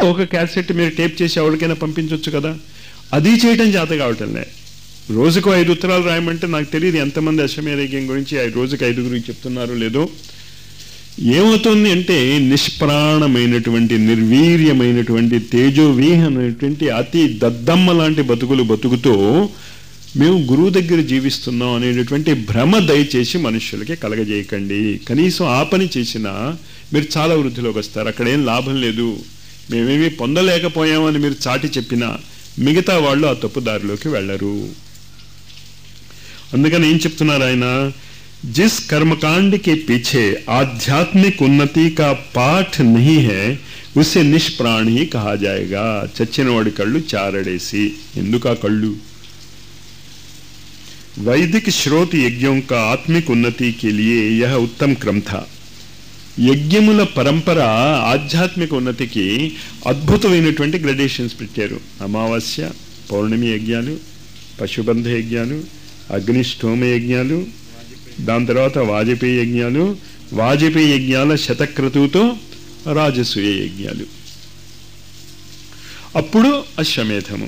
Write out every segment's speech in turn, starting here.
ఒక క్యాసెట్ మీరు టేప్ చేసి ఎవరికైనా పంపించవచ్చు కదా అది చేయడం చేత కావటంలే రోజుకు ఐదు ఉత్తరాలు రాయమంటే నాకు తెలియదు ఎంతమంది అశ్వమేధజ్ఞం గురించి ఐదు రోజుకి ఐదుగురికి చెప్తున్నారో లేదో ఏమవుతుంది అంటే నిష్ప్రాణమైనటువంటి నిర్వీర్యమైనటువంటి తేజోవీహమైనటువంటి అతి దద్దమ్మ లాంటి బతుకులు బతుకుతూ మేము గురువు దగ్గర జీవిస్తున్నాం అనేటటువంటి భ్రమ దయచేసి మనుషులకి కలగజేయకండి కనీసం ఆ పని చేసినా మీరు చాలా వృద్ధిలోకి వస్తారు అక్కడేం లాభం లేదు మేమేమీ పొందలేకపోయామని మీరు చాటి చెప్పినా మిగతా వాళ్ళు ఆ తప్పు దారిలోకి వెళ్ళరు అందుకని ఏం చెప్తున్నారు ఆయన जिस कर्मकांड के पीछे आध्यात्मिक उन्नति का पाठ नहीं है उसे निष्प्राण ही कहा जाएगा చచ్చినవాడి కళ్ళు చారడేసి ఎందుకు ఆ కళ్ళు वैदिक श्रोत यज्ञों का आत्मिक उन्नति के लिए यह उत्तम क्रम था యజ్ఞముల పరంపర ఆధ్యాత్మిక ఉన్నతికి అద్భుతమైనటువంటి గ్రడేషన్స్ పెట్టారు అమావాస్య పౌర్ణమి యజ్ఞాలు పశుబంధ యజ్ఞాలు అగ్నిష్టోమ యజ్ఞాలు దాని తర్వాత వాజపేయి యజ్ఞాలు వాజపేయి యజ్ఞాల శతక్రతువుతో రాజసూయ యజ్ఞాలు అప్పుడు అశ్వమేధము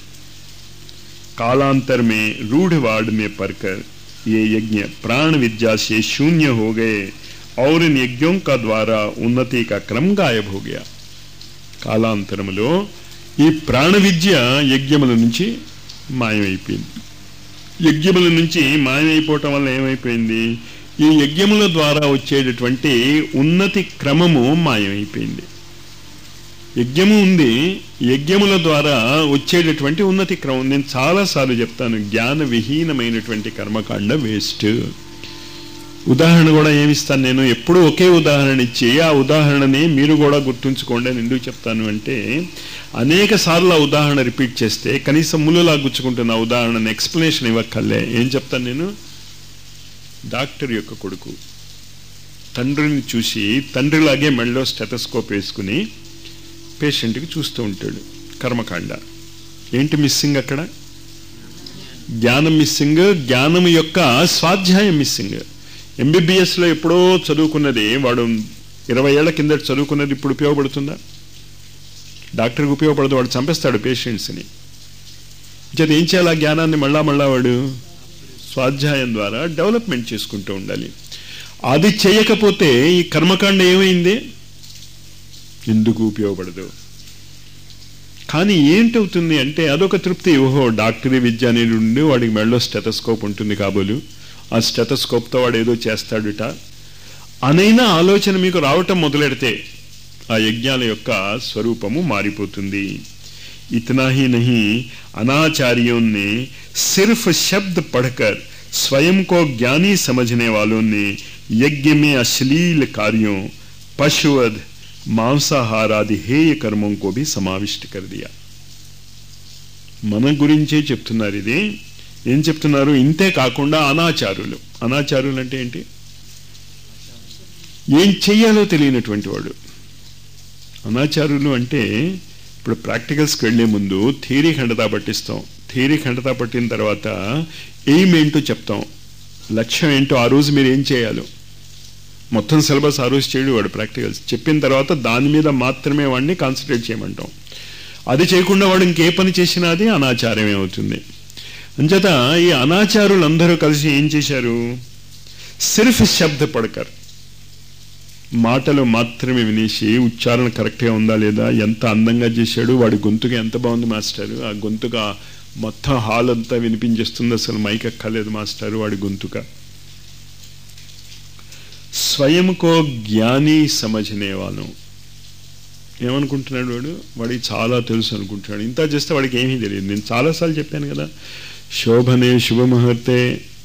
कालांतर में रूढ़वाड़ में पढ़कर ये यज्ञ प्राण विद्या से शून्य हो गए और इन यज्ञों का द्वारा उन्नति का क्रम गायब हो गया కాలాంతరములో ఈ ప్రాణ విద్య యజ్ఞముల నుంచి మాయమైపోయింది యజ్ఞముల నుంచి మాయమైపోవటం వల్ల ఏమైపోయింది ఈ యజ్ఞముల ద్వారా వచ్చేటటువంటి ఉన్నతి క్రమము మాయమైపోయింది యజ్ఞము ఉంది యజ్ఞముల ద్వారా వచ్చేటటువంటి ఉన్నతి క్రమం నేను చాలాసార్లు చెప్తాను జ్ఞాన విహీనమైనటువంటి కర్మకాండ వేస్ట్ ఉదాహరణ కూడా ఏమిస్తాను నేను ఎప్పుడూ ఒకే ఉదాహరణ ఇచ్చి ఆ ఉదాహరణని మీరు కూడా గుర్తుంచుకోండి అని ఎందుకు చెప్తాను అంటే అనేక సార్లు ఆ ఉదాహరణ రిపీట్ చేస్తే కనీసం ముళ్ళులా గుచ్చుకుంటున్న ఆ ఉదాహరణని ఎక్స్ప్లెనేషన్ ఇవ్వక్కర్లే ఏం చెప్తాను నేను డాక్టర్ యొక్క కొడుకు తండ్రిని చూసి తండ్రిలాగే మెళ్ళలో స్టెటస్కోప్ వేసుకుని పేషెంట్కి చూస్తూ ఉంటాడు కర్మకాండ ఏంటి మిస్సింగ్ అక్కడ జ్ఞానం మిస్సింగ్ జ్ఞానం యొక్క స్వాధ్యాయం మిస్సింగ్ ఎంబీబీఎస్లో ఎప్పుడో చదువుకున్నది వాడు ఇరవై ఏళ్ల కిందట చదువుకున్నది ఇప్పుడు ఉపయోగపడుతుందా డాక్టర్కి ఉపయోగపడదు వాడు చంపేస్తాడు పేషెంట్స్ని చేత ఏం చేయాలి ఆ జ్ఞానాన్ని మళ్ళా మళ్ళా వాడు స్వాధ్యాయం ద్వారా డెవలప్మెంట్ చేసుకుంటూ ఉండాలి అది చేయకపోతే ఈ కర్మకాండ ఏమైంది ఎందుకు ఉపయోగపడదు కానీ ఏంటవుతుంది అంటే అదొక తృప్తి ఓహో డాక్టరీ విద్య అనేది ఉండి వాడికి మెడలో స్టెటస్కోప్ ఉంటుంది కాబోలు ఆ స్టెటస్కోప్తో వాడు ఏదో చేస్తాడుట అనైనా ఆలోచన మీకు రావటం మొదలెడితే ఆ యజ్ఞాల యొక్క స్వరూపము మారిపోతుంది ఇతనా ही नहीं अनाचार्यों ने सिर्फ शब्द पढ़कर स्वयं को ज्ञानी समझने वालों ने यज्ञ में अश्लील कार्यों पशुवध మాంసాహార ఆది హేయ కర్మం కో భీ సమావిష్ట కర్ దియా మన గురించే చెప్తున్నారు ఇది ఏం చెప్తున్నారు ఇంతే కాకుండా అనాచారులు అనాచారులు అంటే ఏంటి ఏం చెయ్యాలో తెలియనటువంటి వాడు అనాచారులు అంటే ఇప్పుడు ప్రాక్టికల్స్కి వెళ్లే ముందు థియరీ ఖండతా పట్టిస్తాం థియరీ ఖండతా పట్టిన తర్వాత ఎయిమ్ ఏంటో చెప్తాం లక్ష్యం ఏంటో ఆ రోజు మీరు ఏం చేయాలో మొత్తం సిలబస్ ఆ రోజు చేయడు వాడు ప్రాక్టికల్స్ చెప్పిన తర్వాత దాని మీద మాత్రమే వాడిని కాన్సన్ట్రేట్ చేయమంటాం అది చేయకుండా వాడు ఇంకే పని చేసినా అది అనాచారమే అవుతుంది అంచేత ఈ అనాచారులందరూ కలిసి ఏం చేశారు సిర్ఫ్ శబ్ద పడకర్ మాటలు మాత్రమే వినేసి ఉచ్చారణ కరెక్ట్గా ఉందా లేదా ఎంత అందంగా చేశాడు వాడి గొంతుగా ఎంత బాగుంది మాస్టర్ ఆ గొంతుగా మొత్తం హాల్ అంతా వినిపించేస్తుంది అసలు మైక్ ఎక్కలేదు మాస్టర్ వాడి గొంతుక స్వయం కో జ్ఞాని సమझने వాళ్ళం ఏమనుకుంటున్నాడు వాడు వాడికి చాలా తెలుసు అనుకుంటున్నాడు ఇంత చేస్తే వాడికి ఏమీ తెలియదు నేను చాలాసార్లు చెప్పాను కదా శోభనే శుభముహూర్తే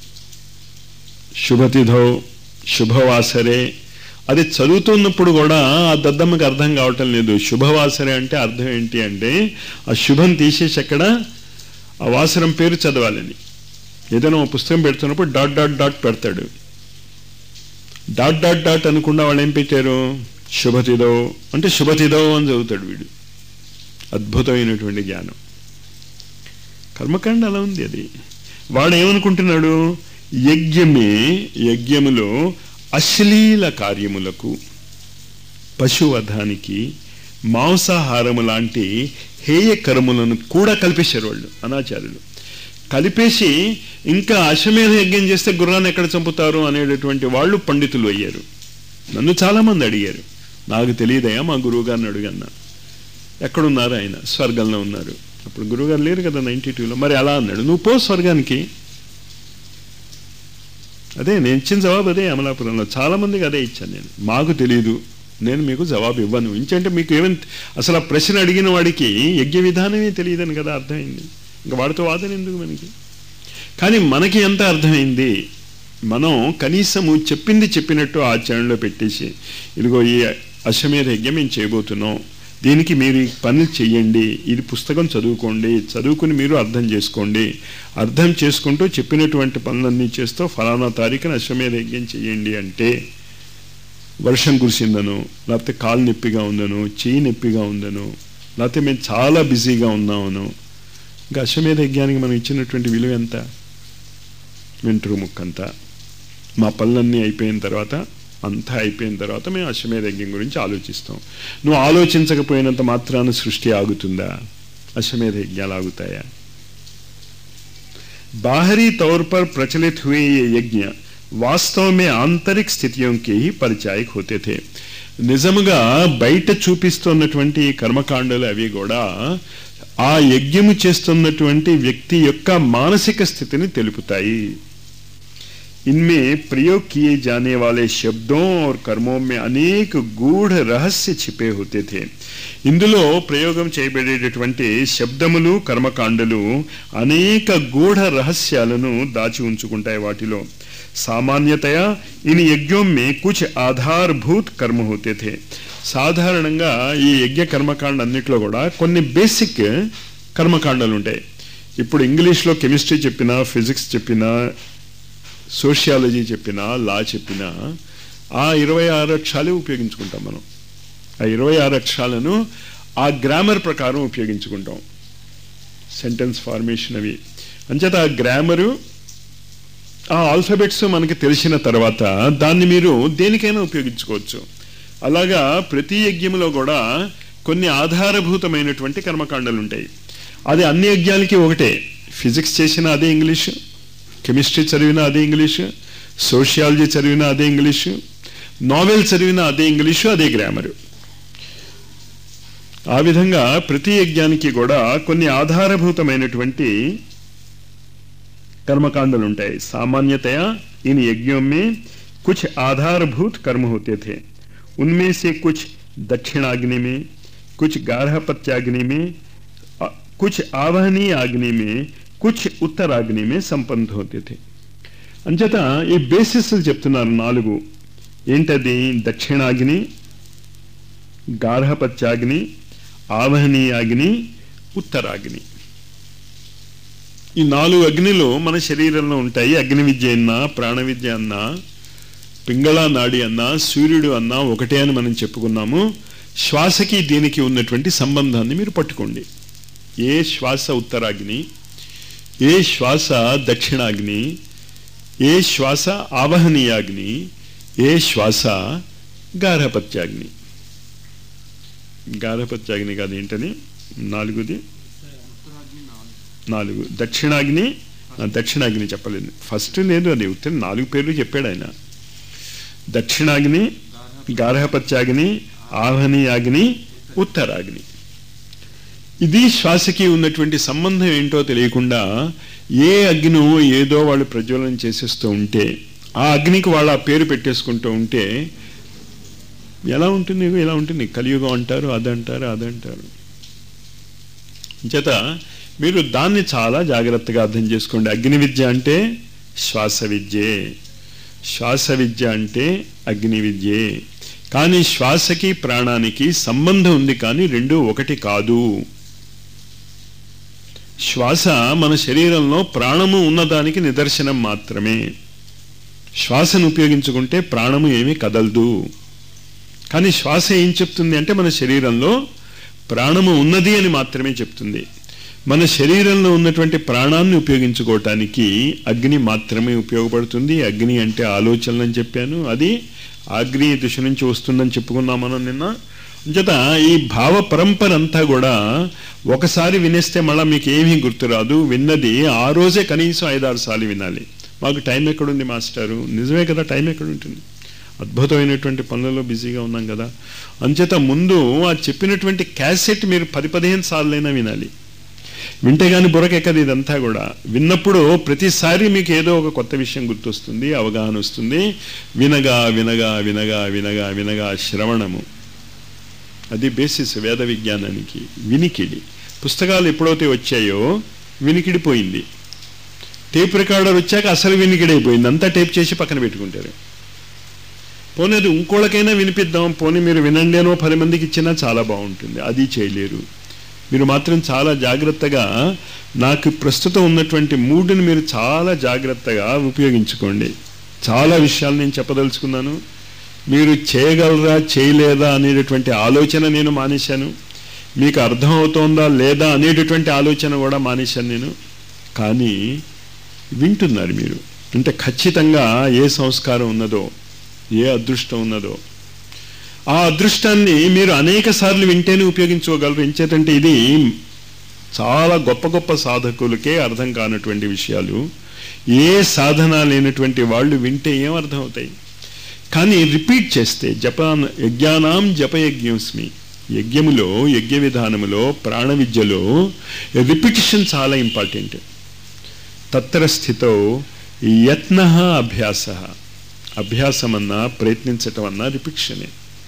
శుభతిథౌ శుభవాసరే అది చదువుతున్నప్పుడు కూడా ఆ దద్దమ్మకి అర్థం కావటం లేదు శుభవాసరే అంటే అర్థం ఏంటి అంటే ఆ శుభం తీసేసి అక్కడ ఆ వాసరం పేరు చదవాలని ఏదైనా ఒక పుస్తకం పెడుతున్నప్పుడు డాట్ డాట్ డాట్ పెడతాడు డాట్ డాట్ డాట్ అనుకుండా వాళ్ళు ఏం పెట్టారు శుభతిదో అంటే శుభతిదో అని చదువుతాడు వీడు అద్భుతమైనటువంటి జ్ఞానం కర్మకాండ అలా ఉంది అది వాడు ఏమనుకుంటున్నాడు యజ్ఞమే యజ్ఞములో అశ్లీల కార్యములకు పశువధానికి మాంసాహారము లాంటి హేయ కర్ములను కూడా కల్పించారు వాళ్ళు అనాచారులు కలిపేసి ఇంకా అశ్వమేధ యజ్ఞం చేస్తే గుర్రాన్ని ఎక్కడ చంపుతారు అనేటటువంటి వాళ్ళు పండితులు అయ్యారు నన్ను చాలామంది అడిగారు నాకు తెలియదయా మా గురువు గారిని అడుగన్నా ఎక్కడున్నారు ఆయన స్వర్గంలో ఉన్నారు అప్పుడు గురువుగారు లేరు కదా నైన్టీ టూలో మరి అలా అన్నాడు నువ్వు పో స్వర్గానికి అదే నేను ఇచ్చిన జవాబు అదే అమలాపురంలో చాలా మందికి అదే ఇచ్చాను నేను మాకు తెలియదు నేను మీకు జవాబు ఇవ్వను ఇంకంటే మీకు ఏమైనా అసలు ఆ ప్రశ్న అడిగిన వాడికి యజ్ఞ విధానమే తెలియదని కదా అర్థమైంది ఇంకా వాడితో వాదన ఎందుకు మనకి కానీ మనకి ఎంత అర్థమైంది మనం కనీసము చెప్పింది చెప్పినట్టు ఆచరణలో పెట్టేసి ఇదిగో ఈ అశ్వమేధ యజ్ఞం మేము చేయబోతున్నాం దీనికి మీరు ఈ పనులు చెయ్యండి ఇది పుస్తకం చదువుకోండి చదువుకుని మీరు అర్థం చేసుకోండి అర్థం చేసుకుంటూ చెప్పినటువంటి పనులన్నీ చేస్తూ ఫలానా తారీఖున అశ్వమేధ యజ్ఞం చెయ్యండి అంటే వర్షం కురిసిందను లేకపోతే కాలు నొప్పిగా ఉందను చెయ్యి నొప్పిగా ఉందను లేకపోతే మేము చాలా బిజీగా ఉన్నామను ఇంకా అశ్వమేధ యజ్ఞానికి మనం ఇచ్చినటువంటి విలువ ఎంత వెంట్రు ముక్కంతా మా పనులన్నీ అయిపోయిన తర్వాత అంతా అయిపోయిన తర్వాత మేము అశ్వమేధ యజ్ఞం గురించి ఆలోచిస్తాం నువ్వు ఆలోచించకపోయినంత మాత్రాన సృష్టి ఆగుతుందా अश्वमेध यज्ञ ఆగుతాయా बाहरी तौर पर प्रचलित हुए ये यज्ञ వాస్తవ में आंतरिक स्थितियों के ही परिचायक होते थे నిజముగా బయట చూపిస్తున్నటువంటి ఈ కర్మకాండలు అవి కూడా ఆ యజ్ఞము చేస్తున్నటువంటి వ్యక్తి యొక్క మానసిక స్థితిని తెలుపుతాయి इनमें प्रयोग किए जाने वाले शब्दों और कर्मों में अनेक गूढ़ रहस्य छिपे होते थे ఇందులో ప్రయోగం చేయబడేటటువంటి శబ్దములు కర్మకాండలు అనేక గూఢ రహస్యాలను దాచి ఉంచుకుంటాయి వాటిలో సామాన్యతయా ఇన్ యజ్ఞం మే కుచ్ ఆధారభూత్ కర్మ హోతే థే సాధారణంగా ఈ యజ్ఞ కర్మకాండ అన్నిట్లో కూడా కొన్ని బేసిక్ కర్మకాండలు ఉంటాయి ఇప్పుడు ఇంగ్లీష్లో కెమిస్ట్రీ చెప్పినా ఫిజిక్స్ చెప్పినా సోషియాలజీ చెప్పినా లా చెప్పినా ఆ ఇరవై ఆరు అక్షరాలే ఉపయోగించుకుంటాం మనం ఆ ఇరవై ఆరు అక్షరాలను ఆ గ్రామర్ ప్రకారం ఉపయోగించుకుంటాం సెంటెన్స్ ఫార్మేషన్ అవి అంచేత ఆ గ్రామరు ఆ ఆల్ఫాబెట్స్ మనకి తెలిసిన తర్వాత దాన్ని మీరు దేనికైనా ఉపయోగించుకోవచ్చు అలాగా ప్రతి యజ్ఞంలో కూడా కొన్ని ఆధారభూతమైనటువంటి కర్మకాండలు ఉంటాయి అది అన్ని యజ్ఞాలకి ఒకటే ఫిజిక్స్ చేసిన అదే ఇంగ్లీషు కెమిస్ట్రీ చదివిన అదే ఇంగ్లీషు సోషియాలజీ చదివిన అదే ఇంగ్లీషు నావెల్ చదివిన అదే ఇంగ్లీషు అదే గ్రామరు ఆ విధంగా ప్రతి యజ్ఞానికి కూడా కొన్ని ఆధారభూతమైనటువంటి कर्मकांडल ఉంటాయి सामान्यतया इन यज्ञों में कुछ आधारभूत कर्म होते थे उनमें से कुछ दक्षिणाग्नि में कुछ गार्हपत्याग्नि में कुछ आवाहनीय अग्नि में कुछ उत्तराग्नि में संपन्न होते थे అంచేత ఈ బేసిస్ చెప్తున్నారు నాలుగు ఏంటది దక్షిణాగ్ని గార్హపత్యాగ్ని ఆవహనీయాగ్ని ఉత్తరాగ్ని ఈ నాలుగు అగ్నిలు మన శరీరంలో ఉంటాయి అగ్ని విద్య అన్నా ప్రాణ విద్య అన్నా పింగళ నాడి అన్నా సూర్యుడు అన్నా ఒకటే అని మనం చెప్పుకున్నాము శ్వాసకి దీనికి ఉన్నటువంటి సంబంధాన్ని మీరు పట్టుకోండి ఏ శ్వాస ఉత్తరాగ్ని ఏ శ్వాస దక్షిణాగ్ని ఏ శ్వాస ఆవహనీయాగ్ని ఏ శ్వాస గార్హపత్యాగ్ని గార్హపత్యాగ్ని కాదు ఏంటని నాలుగుది నాలుగు దక్షిణాగ్ని దక్షిణాగ్ని చెప్పలేదు ఫస్ట్ లేదు అది ఉత్తరం నాలుగు పేర్లు చెప్పాడు ఆయన దక్షిణాగ్ని గార్హపత్యాగ్ని ఆహనీయాగ్ని ఉత్తరాగ్ని ఇది శ్వాసకి ఉన్నటువంటి సంబంధం ఏంటో తెలియకుండా ఏ అగ్ని ఏదో వాళ్ళు ప్రజ్వలనం చేసేస్తూ ఉంటే ఆ అగ్నికి వాళ్ళు ఆ పేరు పెట్టేసుకుంటూ ఉంటే ఎలా ఉంటుంది ఎలా ఉంటుంది కలియుగం అంటారు అదంటారు అదంటారు చేత మీరు దాన్ని చాలా జాగ్రత్తగా అర్థం చేసుకోండి అగ్ని విద్య అంటే శ్వాస విద్యే శ్వాస విద్య అంటే అగ్ని విద్యే కానీ శ్వాసకి ప్రాణానికి సంబంధం ఉంది కానీ రెండు ఒకటి కాదు శ్వాస మన శరీరంలో ప్రాణము ఉన్నదానికి నిదర్శనం మాత్రమే శ్వాసను ఉపయోగించుకుంటే ప్రాణము ఏమీ కదలదు కానీ శ్వాస ఏం చెప్తుంది అంటే మన శరీరంలో ప్రాణము ఉన్నది అని మాత్రమే చెప్తుంది మన శరీరంలో ఉన్నటువంటి ప్రాణాన్ని ఉపయోగించుకోవటానికి అగ్ని మాత్రమే ఉపయోగపడుతుంది అగ్ని అంటే ఆలోచనలు అని చెప్పాను అది ఆగ్నేయ దిశ నుంచి వస్తుందని చెప్పుకున్నాం మనం నిన్న అంచేత ఈ భావ పరంపర అంతా కూడా ఒకసారి వినేస్తే మళ్ళీ మీకు ఏమీ గుర్తురాదు విన్నది ఆ రోజే కనీసం ఐదారు సార్లు వినాలి మాకు టైం ఎక్కడుంది మాస్టారు నిజమే కదా టైం ఎక్కడుంటుంది అద్భుతమైనటువంటి పనులలో బిజీగా ఉన్నాం కదా అంచేత ముందు ఆ చెప్పినటువంటి క్యాసెట్ మీరు పది పదిహేను సార్లైనా వినాలి వింటే కానీ బుర్రకెక్కదు ఇదంతా కూడా విన్నప్పుడు ప్రతిసారి మీకు ఏదో ఒక కొత్త విషయం గుర్తొస్తుంది అవగాహన వస్తుంది వినగా వినగా వినగా వినగా వినగా శ్రవణము అది బేసిస్ వేద విజ్ఞానానికి వినికిడి పుస్తకాలు ఎప్పుడైతే వచ్చాయో వినికిడి పోయింది టేప్ రికార్డర్ వచ్చాక అసలు వినికిడి అయిపోయింది అంతా టేప్ చేసి పక్కన పెట్టుకుంటారు పోనీ అది ఇంకోళ్ళకైనా వినిపిద్దాం పోనీ మీరు వినండి అనో పది మందికి ఇచ్చినా చాలా బాగుంటుంది అది చేయలేరు మీరు మాత్రం చాలా జాగ్రత్తగా నాకు ప్రస్తుతం ఉన్నటువంటి మూడుని మీరు చాలా జాగ్రత్తగా ఉపయోగించుకోండి చాలా విషయాలు నేను చెప్పదలుచుకున్నాను మీరు చేయగలరా చేయలేదా అనేటటువంటి ఆలోచన నేను మానేశాను మీకు అర్థం అవుతోందా లేదా అనేటటువంటి ఆలోచన కూడా మానేశాను నేను కానీ వింటున్నారు మీరు అంటే ఖచ్చితంగా ఏ సంస్కారం ఉన్నదో ఏ అదృష్టం ఉన్నదో ఆ అదృష్టాన్ని మీరు అనేక సార్లు వింటేనే ఉపయోగించుకోగలరు ఎంచేతంటే ఇది చాలా గొప్ప గొప్ప సాధకులకే అర్థం కానటువంటి విషయాలు ఏ సాధన లేనటువంటి వాళ్ళు వింటే ఏం అర్థం అవుతాయి కానీ రిపీట్ చేస్తే జపాన్ యజ్ఞానాం జపయజ్ఞస్మి యజ్ఞములో యజ్ఞ విధానములో ప్రాణ విద్యలో రిపిటిషన్ చాలా ఇంపార్టెంట్ తత్ర స్థితో యత్న అభ్యాస అభ్యాసం అన్నా ప్రయత్నించటం అన్నా రిపిక్షనే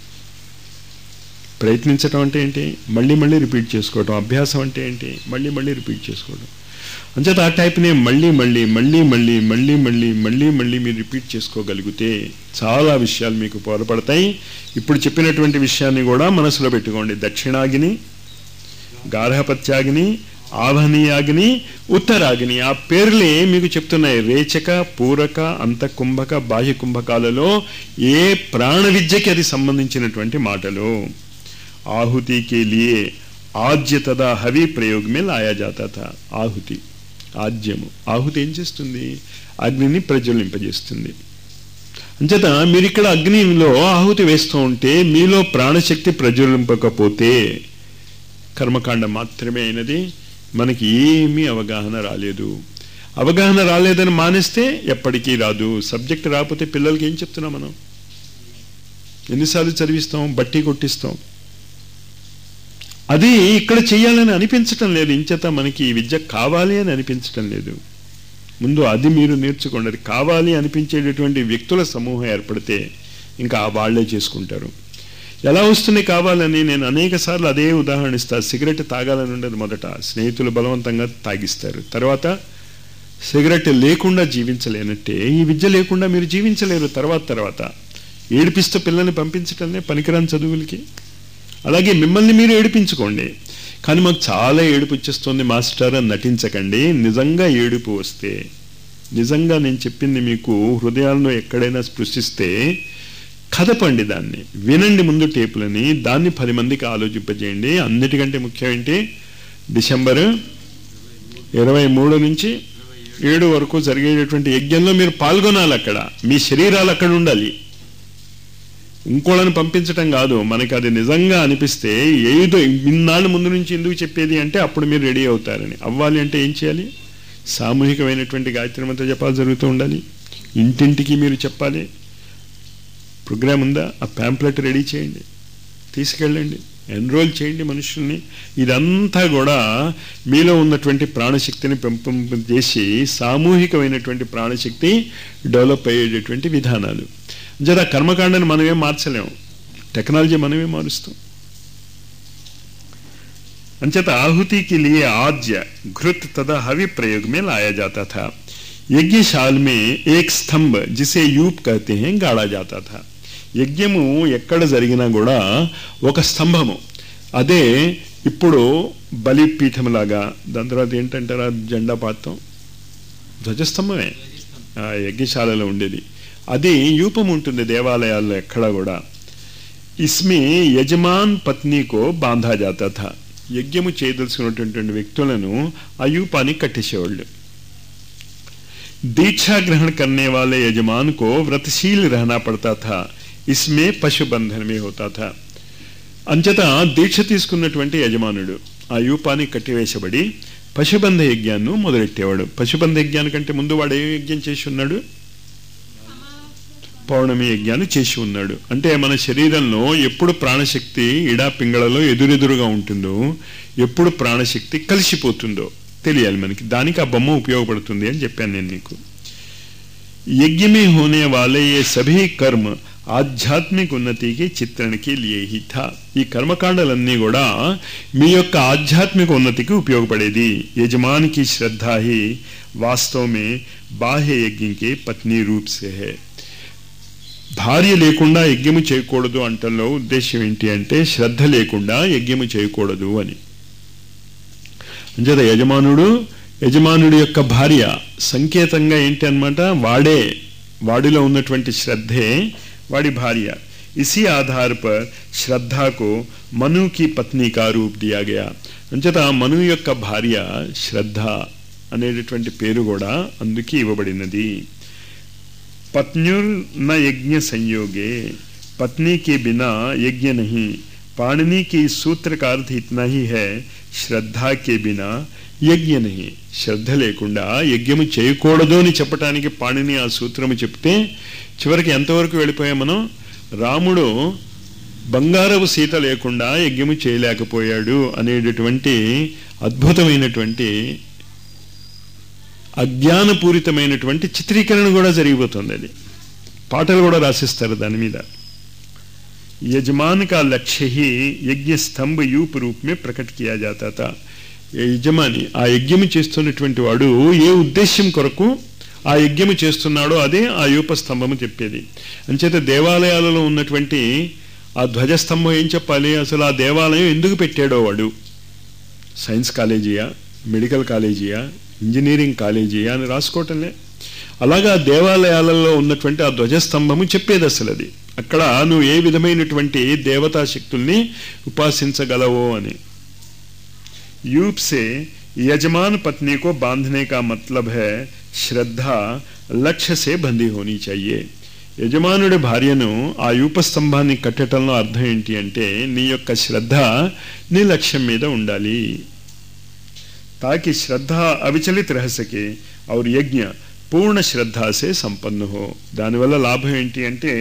ప్రయత్నించటం అంటే ఏంటి మళ్ళీ మళ్ళీ రిపీట్ చేసుకోవటం అభ్యాసం అంటే ఏంటి మళ్ళీ మళ్ళీ రిపీట్ చేసుకోవడం అంచేత ఆ టైప్ని మళ్ళీ మళ్ళీ మళ్ళీ మళ్ళీ మళ్ళీ మళ్ళీ మళ్ళీ మళ్ళీ మీరు రిపీట్ చేసుకోగలిగితే చాలా విషయాలు మీకు బోధపడతాయి ఇప్పుడు చెప్పినటువంటి విషయాన్ని కూడా మనసులో పెట్టుకోండి దక్షిణాగిని గార్హపత్యాగ్ని ఆభనీయాగ్ని ఉత్తరాగ్ని ఆ పేర్లే మీకు చెప్తున్నాయి రేచక పూరక అంతకుంభక బాహ్య కుంభకాలలో ఏ ప్రాణ విద్యకి అది సంబంధించినటువంటి మాటలు ఆహుతి కే లియే ఆజ్య తదా హవి ప్రయోగ మే లాయా జాతా థా ఆహుతి ఆజ్యము ఆహుతి ఏం చేస్తుంది అగ్నిని ప్రజ్వలింపజేస్తుంది అంచేత మీరు ఇక్కడ అగ్నిలో ఆహుతి వేస్తూ ఉంటే మీలో ప్రాణశక్తి ప్రజ్వలింపకపోతే కర్మకాండ మాత్రమే అయినది మనకి ఏమీ అవగాహన రాలేదు అవగాహన రాలేదని మానేస్తే ఎప్పటికీ రాదు సబ్జెక్ట్ రాకపోతే పిల్లలకి ఏం చెప్తున్నాం మనం ఎన్నిసార్లు చదివిస్తాం బట్టి కొట్టిస్తాం అది ఇక్కడ చేయాలని అనిపించటం లేదు ఇంచేత మనకి ఈ విద్య కావాలి అని అనిపించటం లేదు ముందు అది మీరు నేర్చుకోండి అది కావాలి అనిపించేటటువంటి వ్యక్తుల సమూహం ఏర్పడితే ఇంకా వాళ్లే చేసుకుంటారు ఎలా వస్తుంది కావాలని నేను అనేక సార్లు అదే ఉదాహరణ ఇస్తాను సిగరెట్ తాగాలని ఉండదు మొదట స్నేహితులు బలవంతంగా తాగిస్తారు తర్వాత సిగరెట్ లేకుండా జీవించలేనట్టే ఈ విద్య లేకుండా మీరు జీవించలేరు తర్వాత తర్వాత ఏడిపిస్తూ పిల్లల్ని పంపించటమే పనికిరాని చదువులకి అలాగే మిమ్మల్ని మీరు ఏడిపించుకోండి కానీ మాకు చాలా ఏడుపు వచ్చేస్తుంది మాస్టర్ అని నటించకండి నిజంగా ఏడుపు వస్తే నిజంగా నేను చెప్పింది మీకు హృదయాలను ఎక్కడైనా స్పృశిస్తే కదపండి దాన్ని వినండి ముందు టేపులని దాన్ని పది మందికి ఆలోచింపజేయండి అన్నిటికంటే ముఖ్యం ఏంటి డిసెంబర్ ఇరవై మూడు నుంచి ఏడు వరకు జరిగేటటువంటి యజ్ఞంలో మీరు పాల్గొనాలి అక్కడ మీ శరీరాలు అక్కడ ఉండాలి ఇంకోళ్ళని పంపించటం కాదు మనకి అది నిజంగా అనిపిస్తే ఏదో ఇన్నాళ్ళ ముందు నుంచి ఎందుకు చెప్పేది అంటే అప్పుడు మీరు రెడీ అవుతారని అవ్వాలి అంటే ఏం చేయాలి సామూహికమైనటువంటి గాయత్రి మంత్ర జపాలు జరుగుతూ ఉండాలి ఇంటింటికి మీరు చెప్పాలి ప్రోగ్రామ్ ఉందా ఆ ప్యాంప్లెట్ రెడీ చేయండి తీసుకెళ్ళండి ఎన్రోల్ చేయండి మనుషుల్ని ఇదంతా కూడా మీలో ఉన్నటువంటి ప్రాణశక్తిని పెంపొందించేసి సామూహికమైనటువంటి ప్రాణశక్తి డెవలప్ అయ్యేటటువంటి విధానాలు జర కర్మకాండని మనమే మార్చలేము టెక్నాలజీ మనమే మారుస్తాం अंचत आहुति के लिए आज्य घृत तथा हवि प्रयोग में लाया जाता था यज्ञशाल में एक स्तंभ जिसे यूप कहते हैं गाड़ा जाता था యజ్ఞము ఎక్కడ జరిగినా కూడా ఒక స్తంభము అదే ఇప్పుడు బలిపీఠంలాగా దాని తర్వాత ఏంటంటారా జెండా పాత్రం ధ్వజస్తంభమే ఆ యజ్ఞశాలలో ఉండేది అది యూపం ఉంటుంది దేవాలయాల్లో ఎక్కడ కూడా ఇస్మే యజమాన్ పత్నికో బాంధా జాతా థా యజ్ఞము చేయదలుచుకున్నటువంటి వ్యక్తులను ఆ యూపాన్ని కట్టేసేవాళ్ళు दीक्षा ग्रहण करने वाले यजमान को व्रतशील रहना पड़ता था इसमें पशु बंधन में होता था అంచేత దీక్ష తీసుకున్నటువంటి యజమానుడు ఆ యూపాన్ని కట్టివేసబడి పశుబంధ యజ్ఞాన్ని మొదలెట్టేవాడు పశుబంధ యజ్ఞానికంటే ముందు వాడు ఏ యజ్ఞం చేసి ఉన్నాడు పౌర్ణమి యజ్ఞాన్ని చేసి ఉన్నాడు అంటే మన శరీరంలో ఎప్పుడు ప్రాణశక్తి ఇడా పింగళలో ఎదురెదురుగా ఉంటుందో ఎప్పుడు ప్రాణశక్తి కలిసిపోతుందో తెలియాలి మనకి దానికి ఆ బొమ్మ ఉపయోగపడుతుంది అని చెప్పాను నేను నీకు यज्ञ में होने वाले ये सभी कर्म ఆధ్యాత్మిక ఉన్నతికి చిత్రణకి లియే థా ఈ కర్మకాండలన్నీ కూడా మీ యొక్క ఆధ్యాత్మిక ఉన్నతికి ఉపయోగపడేది యజమానికి శ్రద్ధ ही वास्तव में బాహ్య యజ్ఞం के పత్ని రూప్ से है భార్య లేకుండా యజ్ఞము చేయకూడదు అంటంలో ఉద్దేశం ఏంటి అంటే శ్రద్ధ లేకుండా యజ్ఞము చేయకూడదు అని అంచేత యజమానుడు యజమానుడి యొక్క భార్య సంకేతంగా ఏంటి అనమాట వాడే వాడిలో ఉన్నటువంటి శ్రద్ధే వాడి భార్య ఇసి ఆధార్ పర్ శ్రద్ధకు మనుకి పత్ని కా రూప్ దియా గయా అంచేత మను యొక్క భార్య శ్రద్ధ అనేటటువంటి పేరు కూడా అందుకే ఇవ్వబడినది पत्न्युर न यज्ञ संयोगे पत्नी के बिना यज्ञ नहीं पाणिनि की सूत्र का अर्थ इतना ही है శ్రద్ధ కే బినా యజ్ఞ నహి శ్రద్ధ లేకుండా యజ్ఞము చేయకూడదు అని చెప్పటానికి పాణిని ఆ సూత్రము చెప్తే చివరికి ఎంతవరకు వెళ్ళిపోయాం మనం రాముడు బంగారపు సీత లేకుండా యజ్ఞము చేయలేకపోయాడు అనేటటువంటి అద్భుతమైనటువంటి అజ్ఞానపూరితమైనటువంటి చిత్రీకరణ కూడా జరిగిపోతుంది అది పాటలు కూడా రాసిస్తారు దాని మీద యజమాన్ కా లక్ష్య ही యజ్ఞ స్తంభ యూప్ రూప్ మే ప్రకట్ కియా జాతా తా యజమాని ఆ యజ్ఞము చేస్తున్నటువంటి వాడు ఏ ఉద్దేశ్యం కొరకు ఆ యజ్ఞము చేస్తున్నాడో అదే ఆ యూప స్తంభము చెప్పేది అంచేత దేవాలయాలలో ఉన్నటువంటి ఆ ధ్వజస్తంభం ఏం చెప్పాలి అసలు ఆ దేవాలయం ఎందుకు పెట్టాడో వాడు సైన్స్ కాలేజీయా మెడికల్ కాలేజీయా ఇంజనీరింగ్ కాలేజీయా అని రాసుకోవటంలే అలాగా దేవాలయాలలో ఉన్నటువంటి ఆ ధ్వజస్తంభము చెప్పేది అసలు అది అక్కడ నువ్వు ఏ విధమైనటువంటి దేవతా శక్తుల్ని ఉపాసించగలవో అని यूप से यजमान पत्नी को बांधने का मतलब है श्रद्धा లక్ష్య సే బందీ హోనీ చాయే యజమానుడి భార్యను ఆ యూపస్తంభాన్ని కట్టడంలో అర్థం ఏంటి అంటే నీ యొక్క శ్రద్ధ నీ లక్ష్యం మీద ఉండాలి తాకి శ్రద్ధ అవిచలిత రह सके और యజ్ఞ పూర్ణ శ్రద్ధాసే సంపన్న హో దానివల్ల లాభం ఏంటి అంటే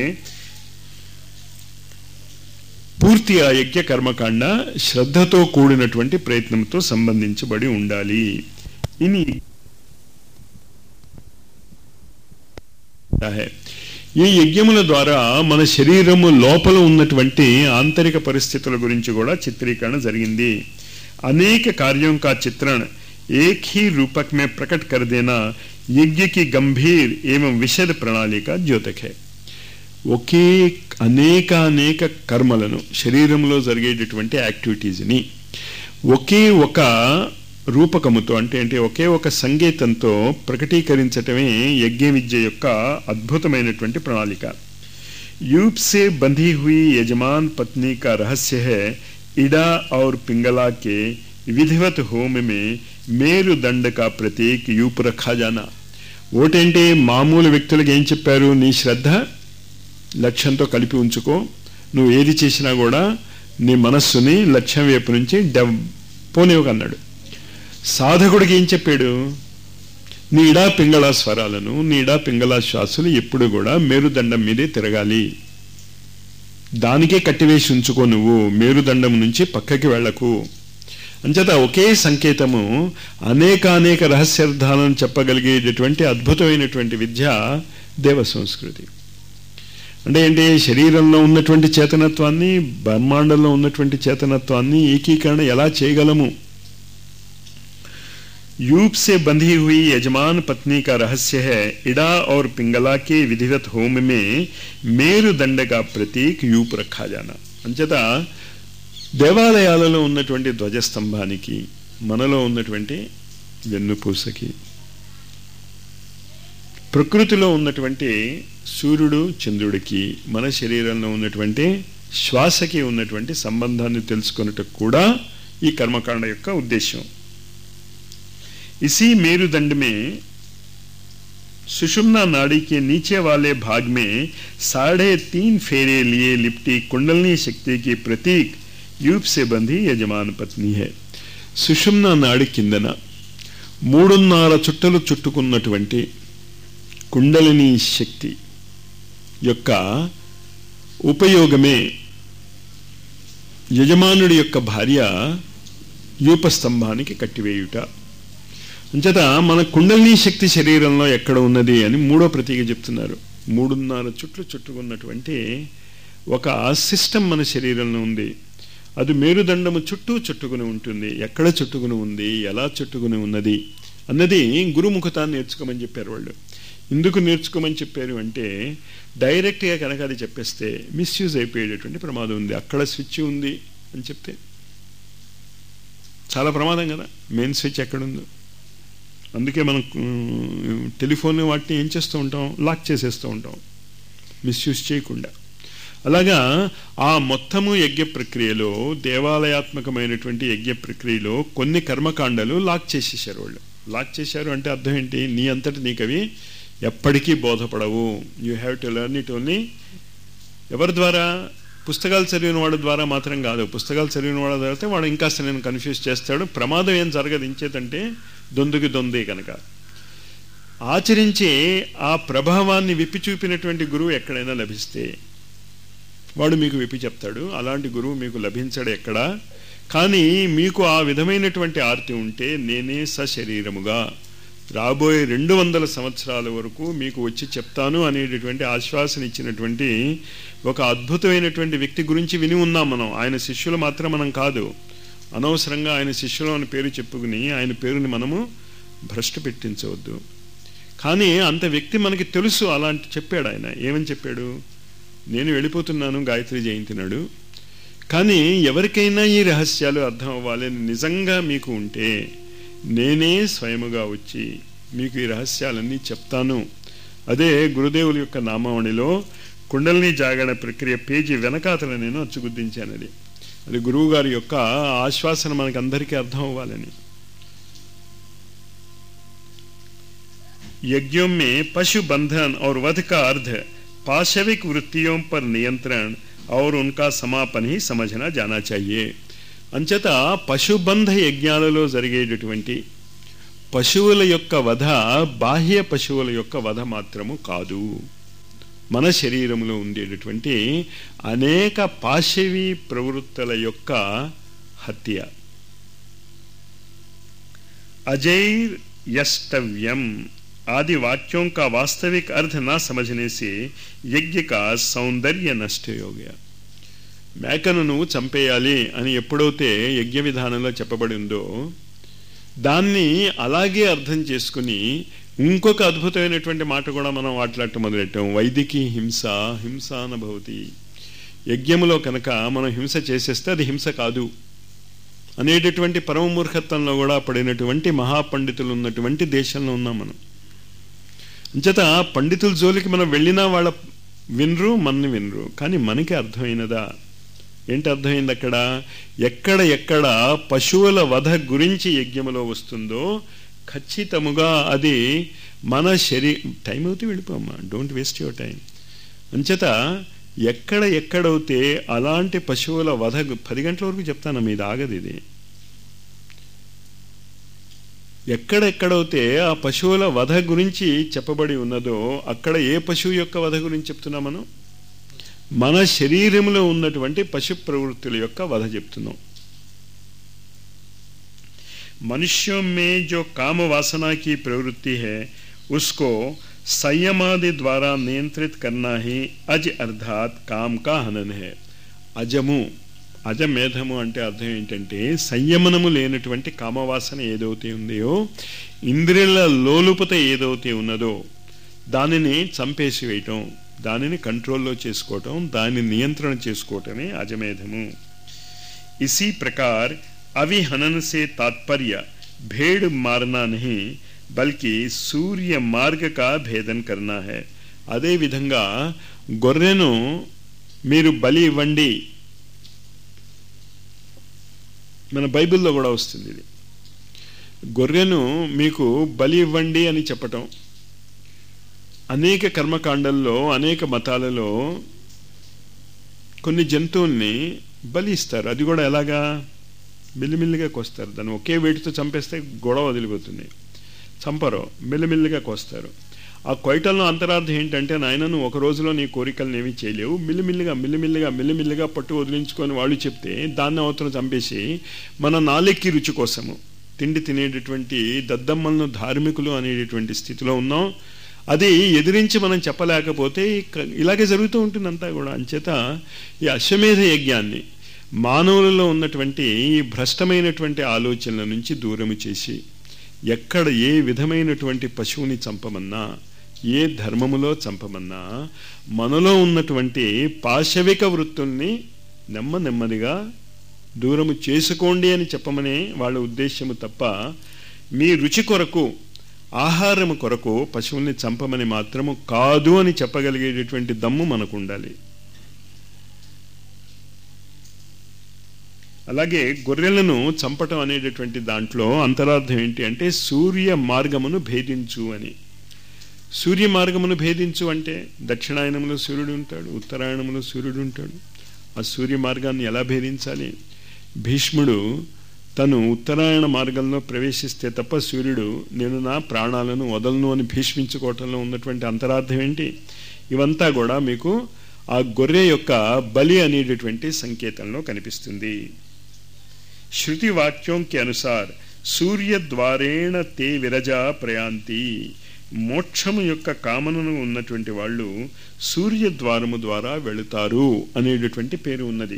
పూర్తి ఆ యజ్ఞ కర్మకాండ శ్రద్ధతో కూడినటువంటి ప్రయత్నంతో సంబంధించబడి ఉండాలి ఇని ఈ యజ్ఞముల ద్వారా మన శరీరము లోపల ఉన్నటువంటి ఆంతరిక పరిస్థితుల గురించి కూడా చిత్రీకరణ జరిగింది అనేక కార్యం కా చిత్రణ एक ही रूपक में प्रकट कर देना यज्ञ की गंभीर एवं विशद प्रणाली का द्योतक है ఒకే అనేక అనేక కర్మలను శరీరంలో జరిగేటటువంటి యాక్టివిటీస్ని ఒకే ఒక రూపకముతో అంటే అంటే ఒకే ఒక సంగీతంతో ప్రకటీకరించటమే యజ్ఞ విద్య యొక్క అద్భుతమైనటువంటి ప్రణాళిక यूप से बंधी हुई यजमान पत्नी का रहस्य है इडा और पिंगला के విధివత్ హోమ మే మేరు దండ కా ప్రతీక్ యూప్ రఖా జానా ఓటేంటి మామూలు వ్యక్తులకు ఏం చెప్పారు నీ శ్రద్ధ లక్ష్యంతో కలిపి ఉంచుకో నువ్వు ఏది చేసినా కూడా నీ మనస్సుని లక్ష్యం వైపు నుంచి డెవ్ పోనివ్వకన్నాడు సాధకుడికి ఏం చెప్పాడు నీడా పింగళ స్వరాలను నీడా పింగళ శ్వాసలు ఎప్పుడు కూడా మేరుదండం మీదే తిరగాలి దానికే కట్టివేసి ఉంచుకో నువ్వు మేరుదండం నుంచి పక్కకి వెళ్లకు అంచేత ఒకే సంకేతము అనేక అనేక రహస్యార్థాలను చెప్పగలిగేటటువంటి అద్భుతమైనటువంటి విద్య దేవ సంస్కృతి అంటే ఏంటి శరీరంలో ఉన్నటువంటి చేతనత్వాన్ని బ్రహ్మాండంలో ఉన్నటువంటి చేతనత్వాన్ని ఏకీకరణ ఎలా చేయగలము यूप से बंधी हुई यजमान पत्नी का रहस्य है इड़ा और पिंगला के विधिवत होम में मेरुदंड का प्रतीक యూప్ రఖా జానా అంచేత దేవాలయాలలో ఉన్నటువంటి ధ్వజస్తంభానికి మనలో ఉన్నటువంటి వెన్నుపూసకి ప్రకృతిలో ఉన్నటువంటి సూర్యుడు చంద్రుడికి మన శరీరంలో ఉన్నటువంటి శ్వాసకి ఉన్నటువంటి సంబంధాన్ని తెలుసుకున్నట్టు కూడా ఈ కర్మకాండ యొక్క ఉద్దేశం इसी मेरुदंड में सुषुम्ना नाड़ी के नीचे वाले भाग में साढ़े तीन फेरे लिए लिपटी कुंडलनी शक्ति की प्रतीक యూప్ సే బంధి యజమాన పత్ని హే సుషుమ్న నాడి కిందన మూడున్నర చుట్టలు చుట్టుకున్నటువంటి కుండలిని శక్తి యొక్క ఉపయోగమే యజమానుడి యొక్క భార్య యూపస్తంభానికి కట్టివేయుట అంచేత మన కుండలిని శక్తి శరీరంలో ఎక్కడ ఉన్నది అని మూడో ప్రతీక చెప్తున్నారు మూడున్నర చుట్లు చుట్టుకున్నటువంటి ఒక సిస్టమ్ మన శరీరంలో ఉంది అది మేరుదండము చుట్టూ చుట్టుకుని ఉంటుంది ఎక్కడ చుట్టుకుని ఉంది ఎలా చుట్టుకుని ఉన్నది అన్నది గురుముఖతాన్ని నేర్చుకోమని చెప్పారు వాళ్ళు ఎందుకు నేర్చుకోమని చెప్పారు అంటే డైరెక్ట్గా కనుక అది చెప్పేస్తే మిస్యూజ్ అయిపోయేటటువంటి ప్రమాదం ఉంది అక్కడ స్విచ్ ఉంది అని చెప్తే చాలా ప్రమాదం కదా మెయిన్ స్విచ్ ఎక్కడుందో అందుకే మనం టెలిఫోన్ వాటిని ఏం చేస్తూ ఉంటాం లాక్ చేసేస్తూ ఉంటాం మిస్యూజ్ చేయకుండా అలాగా ఆ మొత్తము యజ్ఞ ప్రక్రియలో దేవాలయాత్మకమైనటువంటి యజ్ఞ ప్రక్రియలో కొన్ని కర్మకాండలు లాక్ చేసేసారు వాళ్ళు లాక్ చేశారు అంటే అర్థం ఏంటి నీ అంతటి నీకు అవి ఎప్పటికీ బోధపడవు you have to learn it only ఎవరి ద్వారా పుస్తకాలు చదివిన వాడి ద్వారా మాత్రం కాదు పుస్తకాలు చదివిన వాడి ద్వారా వాడు ఇంకాస్త నేను కన్ఫ్యూజ్ చేస్తాడు ప్రమాదం ఏం జరగదు ఇంచేతంటే దొందుకి దొందే కనుక ఆచరించి ఆ ప్రభావాన్ని విప్పి చూపినటువంటి గురువు ఎక్కడైనా లభిస్తే వాడు మీకు విప్పి చెప్తాడు అలాంటి గురువు మీకు లభించడు ఎక్కడా కానీ మీకు ఆ విధమైనటువంటి ఆర్తి ఉంటే నేనే సశరీరముగా రాబోయే రెండు వందల సంవత్సరాల వరకు మీకు వచ్చి చెప్తాను అనేటటువంటి ఆశ్వాసన ఇచ్చినటువంటి ఒక అద్భుతమైనటువంటి వ్యక్తి గురించి విని ఉన్నాం మనం ఆయన శిష్యులు మాత్రం మనం కాదు అనవసరంగా ఆయన శిష్యులు అని పేరు చెప్పుకుని ఆయన పేరుని మనము భ్రష్టు పెట్టించవద్దు కానీ అంత వ్యక్తి మనకి తెలుసు అలాంటి చెప్పాడు ఆయన ఏమని చెప్పాడు నేను వెళ్ళిపోతున్నాను గాయత్రి జయంతి నాడు కానీ ఎవరికైనా ఈ రహస్యాలు అర్థం అవ్వాలి నిజంగా మీకు ఉంటే నేనే స్వయముగా వచ్చి మీకు ఈ రహస్యాలన్నీ చెప్తాను అదే గురుదేవుల యొక్క నామావళిలో కుండలిని జాగరణ ప్రక్రియ పేజీ వెనకాతల నేను అచ్చుగుద్దించాను అది అది గురువు గారి యొక్క ఆశ్వాసన మనకు అందరికీ అర్థం అవ్వాలని यज्ञों में पशु बंधन और वध का अर्थ पाशविक वृत्तियों पर नियंत्रण और उनका समापन ही समझना जाना चाहिए అంచేత పశుబంధ యజ్ఞాలలో జరిగేటటువంటి పశువుల యొక్క వధ బాహ్య పశువుల యొక్క వధ మాత్రము కాదు మన శరీరంలో ఉండేటటువంటి అనేక పాశవి ప్రవృత్తుల యొక్క హత్య अजैर यष्टव्यम आदि वाक्यों का वास्तविक अर्थ न समझने से यज्ञ का सौंदर्य नष्ट हो गया మేకను నువ్వు చంపేయాలి అని ఎప్పుడైతే యజ్ఞ విధానంలో చెప్పబడి ఉందో దాన్ని అలాగే అర్థం చేసుకుని ఇంకొక అద్భుతమైనటువంటి మాట కూడా మనం మాట్లాడటం మొదలెట్టాం వైదికి హింస హింస అనభవతి యజ్ఞములో కనుక మనం హింస చేసేస్తే అది హింస కాదు అనేటటువంటి పరమ మూర్ఖత్వంలో కూడా పడినటువంటి మహాపండితులు ఉన్నటువంటి దేశంలో ఉన్నాం మనం అంచేత పండితుల జోలికి మనం వెళ్ళినా వాళ్ళ వినరు మనని వినరు కానీ మనకి అర్థమైనదా ఏంటి అర్థమైంది అక్కడ ఎక్కడ ఎక్కడ పశువుల వధ గురించి యజ్ఞములో వస్తుందో ఖచ్చితముగా అది మన శరీ టైం అవుతే వెళ్ళిపోమ్మా డోంట్ వేస్ట్ యువర్ టైం అంచేత ఎక్కడ ఎక్కడైతే అలాంటి పశువుల వధ పది గంటల వరకు చెప్తాను మీది ఆగదు ఇది ఎక్కడెక్కడైతే ఆ పశువుల వధ గురించి చెప్పబడి ఉన్నదో అక్కడ ఏ పశువు యొక్క వధ గురించి చెప్తున్నాం మనం మన శరీరంలో ఉన్నటువంటి పశు ప్రవృత్తుల యొక్క వధ చెప్తున్నాం मनुष्यों में जो काम वासना की प्रवृत्ति है उसको संयमादि द्वारा नियंत्रित करना ही अज अर्थात काम का हनन है అజము అజమేధము అంటే అర్థం ఏంటంటే సంయమనము లేనటువంటి కామవాసన ఏదైతే ఉందో ఇంద్రియాల లోలుపత ఏదైతే ఉన్నదో దానిని చంపేసి వేయటం దానిని కంట్రోల్లో చేసుకోవటం దాన్ని నియంత్రణ చేసుకోవటమే అజమేధము इसी प्रकार अविहनन से तात्पर्य भेड़ मारना नहीं బల్కి సూర్య మార్గ కా భేదం కర్నా హే అదే విధంగా గొర్రెను మీరు బలి ఇవ్వండి మన బైబిల్లో కూడా వస్తుంది ఇది గొర్రెను మీకు బలి ఇవ్వండి అని చెప్పటం అనేక కర్మకాండల్లో అనేక మతాలలో కొన్ని జంతువుల్ని బలి ఇస్తారు అది కూడా ఎలాగా మెల్లిమెల్లిగా కోస్తారు దాన్ని ఒకే వేటితో చంపేస్తే గొడవ వదిలిపోతుంది చంపరు మెల్లిమెల్లిగా కోస్తారు ఆ కొయటంలో అంతరార్థం ఏంటంటే నాయన నువ్వు ఒక రోజులో నీ కోరికలను ఏమీ చేయలేవు మిల్లిమిల్లిగా మిల్లిమిల్లిగా మిల్లిమిల్లిగా పట్టు వదిలించుకొని వాళ్ళు చెప్తే దాన్ని అవతల చంపేసి మన నాలెక్కి రుచి కోసము తిండి తినేటటువంటి దద్దమ్మలను ధార్మికులు అనేటటువంటి స్థితిలో ఉన్నాం అది ఎదిరించి మనం చెప్పలేకపోతే ఇక- ఇలాగే జరుగుతూ ఉంటుంది అంతా కూడా అంచేత ఈ అశ్వమేధ యజ్ఞాన్ని మానవులలో ఉన్నటువంటి ఈ భ్రష్టమైనటువంటి ఆలోచనల నుంచి దూరము చేసి ఎక్కడ ఏ విధమైనటువంటి పశువుని చంపమన్నా ఏ ధర్మములో చంపమన్నా మనలో ఉన్నటువంటి పాశవిక వృత్తుల్ని నెమ్మ నెమ్మదిగా దూరము చేసుకోండి అని చెప్పమనే వాళ్ళ ఉద్దేశము తప్ప మీ రుచి కొరకు ఆహారము కొరకు పశువుల్ని చంపమని మాత్రము కాదు అని చెప్పగలిగేటటువంటి దమ్ము మనకు ఉండాలి అలాగే గొర్రెలను చంపటం అనేటటువంటి దాంట్లో అంతరార్థం ఏంటి అంటే సూర్య మార్గమును భేదించు అని సూర్య మార్గమును భేదించు అంటే దక్షిణాయనములో సూర్యుడు ఉంటాడు ఉత్తరాయణంలో సూర్యుడు ఉంటాడు ఆ సూర్య మార్గాన్ని ఎలా భేదించాలి భీష్ముడు తను ఉత్తరాయణ మార్గంలో ప్రవేశిస్తే తప్ప సూర్యుడు నేను నా ప్రాణాలను వదలను అని భీష్మించుకోవటంలో ఉన్నటువంటి అంతరార్థం ఏంటి ఇవంతా కూడా మీకు ఆ గొర్రె యొక్క బలి అనేటటువంటి సంకేతంలో కనిపిస్తుంది श्रुति वाक्यों के अनुसार సూర్య ద్వారేణ తే విరజ ప్రయాంతి మోక్షము యొక్క కామనను ఉన్నటువంటి వాళ్ళు సూర్య ద్వారము ద్వారా వెళుతారు అనేటటువంటి పేరు ఉన్నది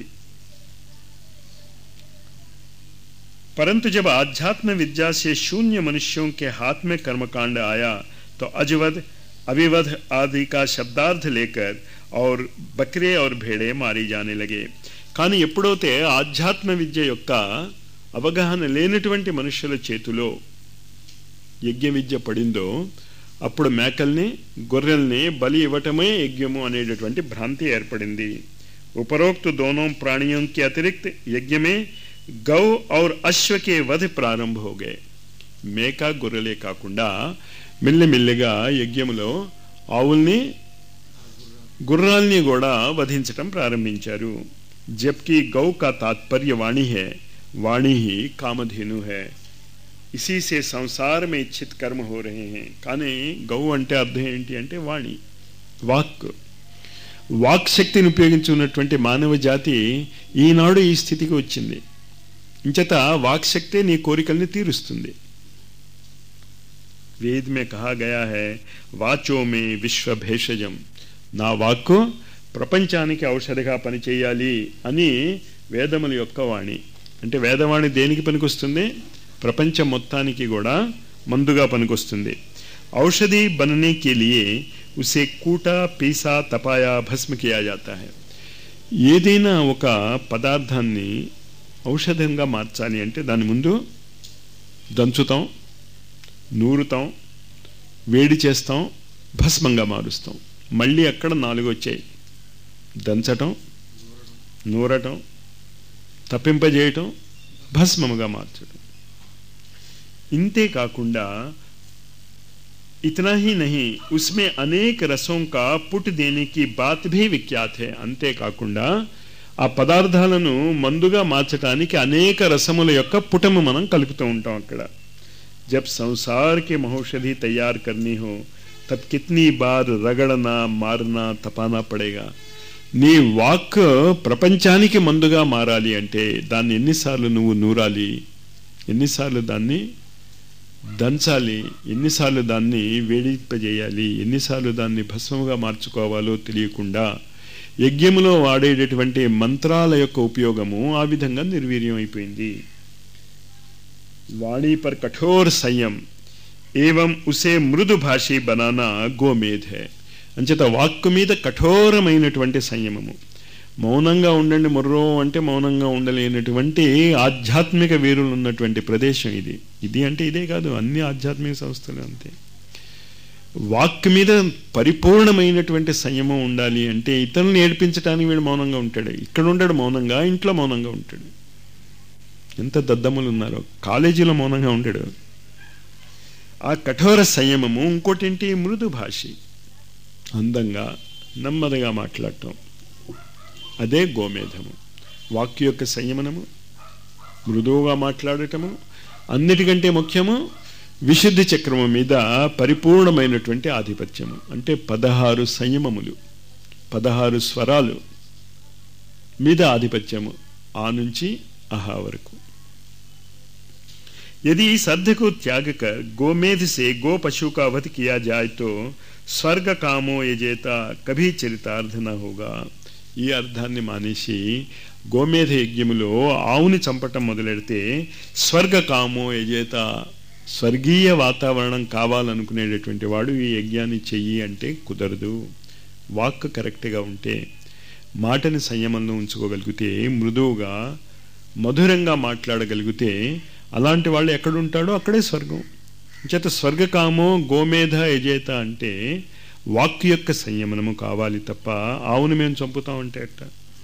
परंतु जब आध्यात्म विद्या से शून्य मनुष्यों के हाथ में कर्मकांड आया तो अजवध अविवध आदि का शब्दार्थ लेकर और बकरे और भेड़े मारी जाने लगे కానీ ఎప్పుడైతే ఆధ్యాత్మ విద్య యొక్క అవగాహన లేనటువంటి మనుషుల చేతిలో యజ్ఞ విద్య పడిందో అప్పుడు మేకల్ని గొర్రెల్ని బలి ఇవ్వటమే యజ్ఞము అనేటటువంటి భ్రాంతి ఏర్పడింది ఉపరోक्त दोनों प्राणियों के अतिरिक्त यज्ञ में गौ और अश्व के वध प्रारंभ हो गए మేక గొర్రెలే కాకుండా మెల్లిమెల్లిగా యజ్ఞములో ఆవుల్ని గుర్రాల్ని కూడా వధించటం ప్రారంభించారు जबकि गौ का तात्पर्य वाणी है वाणी ही कामधेनु है इसी से संसार में इच्छित कर्म हो रहे हैं కానీ గౌ అంటే అర్థం ఏంటి అంటే వాణి వాక్ వాక్ శక్తిని ఉపయోగించి ఉన్నటువంటి మానవ జాతి ఈనాడు ఈ స్థితికి వచ్చింది ఇంచేత వాక్ శక్తే నీ కోరికల్ని తీరుస్తుంది వేద్ మే కహా గయా హై వాచో మే విశ్వ భేషజం నా వాక్కు ప్రపంచానికి ఔషధిగా పనిచేయాలి అని వేదముల యొక్క వాణి అంటే వేదవాణి దేనికి పనికొస్తుంది ప్రపంచం మొత్తానికి కూడా మందుగా పనికొస్తుంది ఔషధి बनने के लिए उसे कूटा पीसा तपाया भस्म किया जाता है ఏదైనా ఒక పదార్థాన్ని ఔషధంగా మార్చాలి అంటే దాని ముందు దంచుతాం నూరుతాం వేడి చేస్తాం భస్మంగా మారుస్తాం మళ్ళీ అక్కడ నాలుగు వచ్చాయి దంచటం నూరటం తప్పింపజేయటం భస్మముగా మార్చటం ఇంతే కాకుండా इतना ही नहीं उसमें अनेक रसों का पुट देने की बात भी विख्यात है అంతే కాకుండా ఆ పదార్థాలను మందుగా మార్చడానికి అనేక రసముల యొక్క పుటము మనం కలుపుతూ ఉంటాం అక్కడ जब संसार के महौषधि तैयार करनी हो तब कितनी बार रगड़ना मारना तपाना पड़ेगा నీ వాక్ ప్రపంచానికి మందుగా మారాలి అంటే దాన్ని ఎన్నిసార్లు నువ్వు నూరాలి ఎన్నిసార్లు దాన్ని దంచాలి ఎన్నిసార్లు దాన్ని వేడింపజేయాలి ఎన్నిసార్లు దాన్ని భస్మముగా మార్చుకోవాలో తెలియకుండా యజ్ఞములో వాడేటటువంటి మంత్రాల యొక్క ఉపయోగము ఆ విధంగా నిర్వీర్యం అయిపోయింది वाणी पर कठोर संयम एवं उसे మృదు భాషి బనానా గోమేధ్ హే అంచేత వాక్కు మీద కఠోరమైనటువంటి సంయమము మౌనంగా ఉండండి మొర్రో అంటే మౌనంగా ఉండలేనటువంటి ఆధ్యాత్మిక వీరులు ఉన్నటువంటి ప్రదేశం ఇది ఇది అంటే ఇదే కాదు అన్ని ఆధ్యాత్మిక సంస్థలు అంతే వాక్ మీద పరిపూర్ణమైనటువంటి సంయమం ఉండాలి అంటే ఇతరులను ఏడిపించడానికి వీడు మౌనంగా ఉంటాడు ఇక్కడ ఉంటాడు మౌనంగా ఇంట్లో మౌనంగా ఉంటాడు ఎంత దద్దమ్మలు ఉన్నారో కాలేజీలో మౌనంగా ఉంటాడు ఆ కఠోర సంయమము ఇంకోటేంటి మృదు భాషి అందంగా నెమ్మదిగా మాట్లాడటం అదే గోమేధము వాక్కు యొక్క సంయమనము మృదువుగా మాట్లాడటము అన్నిటికంటే ముఖ్యము విశుద్ధి చక్రము మీద పరిపూర్ణమైనటువంటి ఆధిపత్యము అంటే పదహారు సంయమములు పదహారు స్వరాలు మీద ఆధిపత్యము ఆ నుంచి అహా వరకు यदि सर्ध को त्याग कर गोमेध से गो पशु का वध किया जाए तो స్వర్గ కామో యజేత కభీ చరితార్థ న హోగా ఈ అర్థాన్ని మానేసి గోమేధ యజ్ఞములో ఆవుని చంపటం మొదలెడితే స్వర్గ కామో యజేత స్వర్గీయ వాతావరణం కావాలనుకునేటటువంటి వాడు ఈ యజ్ఞాన్ని చెయ్యి అంటే కుదరదు వాక్ కరెక్ట్గా ఉంటే మాటని సంయమంలో ఉంచుకోగలిగితే మృదువుగా మధురంగా మాట్లాడగలిగితే అలాంటి వాళ్ళు ఎక్కడుంటాడో అక్కడే స్వర్గం చేత స్వర్గకామో గోమేధ యజేత అంటే వాక్కు యొక్క సంయమనము కావాలి తప్ప ఆవును మేము చంపుతామంటే అట్ట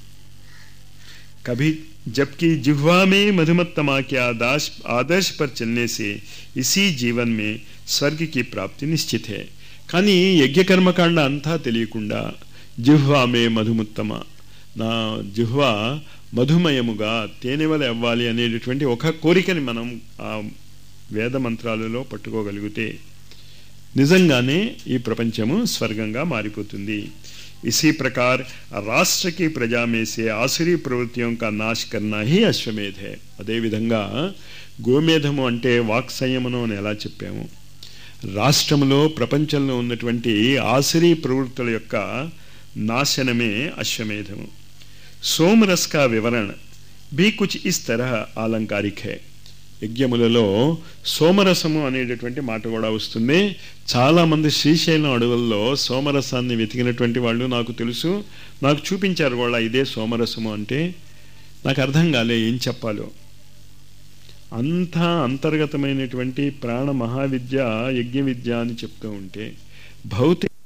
कभी जबकि जिह्वा में मधुमत्तमा के आदर्श आदर्श पर चलने से इसी जीवन में స్వర్గ की ప్రాప్తి నిశ్చిత है కానీ యజ్ఞకర్మకాండ అంతా తెలియకుండా జిహ్వా మే మధుముత్తమ నా జిహ్వా మధుమయముగా తేనెవల అవ్వాలి అనేటటువంటి ఒక కోరికని మనం ఆ వేద మంత్రాలలో పట్టుకోగలిగితే నిజంగానే ఈ ప్రపంచము స్వర్గంగా మారిపోతుంది इसी प्रकार राष्ट्र की प्रजा में से आसुरी प्रवृत्तियों का नाश करना ही అశ్వమేధ है అదేవిధంగా గోమేధము అంటే వాక్ సంయమనం అని ఎలా చెప్పాము రాష్ట్రంలో ప్రపంచంలో ఉన్నటువంటి ఆసురీ ప్రవృత్తుల యొక్క నాశనమే అశ్వమేధము सोमरस का विवरण भी कुछ इस तरह आलंकारिक है యజ్ఞములలో సోమరసము అనేటటువంటి మాట కూడా వస్తుంది చాలామంది శ్రీశైలం అడవుల్లో సోమరసాన్ని వెతికినటువంటి వాళ్ళు నాకు తెలుసు నాకు చూపించారు కూడా ఇదే సోమరసము అంటే నాకు అర్థం కాలే ఏం చెప్పాలో అంత అంతర్గతమైనటువంటి ప్రాణ మహావిద్య యజ్ఞ విద్య అని చెప్తూ ఉంటే భౌతిక